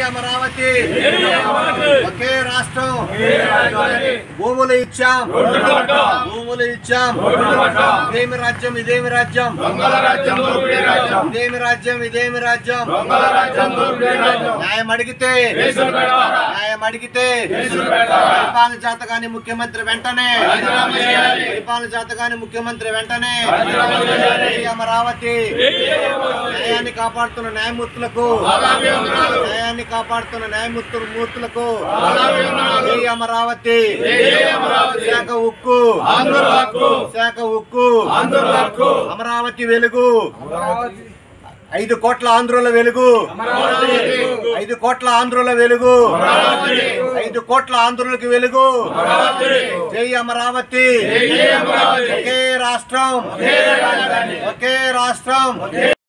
అమరావతి ఒకే రాష్ట్రం భూములు ఇచ్చాం భూములు ఇచ్చాం ఇదేమి రాజ్యం ఇదేమి రాజ్యం ఇదేమి రాజ్యం ఇదేమి రాజ్యం న్యాయం అడిగితే న్యాయం అడిగితే పరిపాలన చేత కాని ముఖ్యమంత్రి వెంటనే పరిపాలన చేత కాని ముఖ్యమంత్రి వెంటనే జై అమరావతి న్యాయాన్ని కాపాడుతున్న న్యాయమూర్తులకు న్యాయాన్ని కాపాడుతున్న న్యాయమూర్తుల మూర్తులకు జై అమరావతి శాఖ ఉక్కు శాఖ ఉక్కు అమరావతి వెలుగు ఐదు కోట్ల ఆంధ్రుల వెలుగు ఐదు కోట్ల ఆంధ్రుల వెలుగు ఐదు కోట్ల ఆంధ్రులకు వెలుగు జై అమరావతి ఒకే రాష్ట్రం ఒకే రాష్ట్రం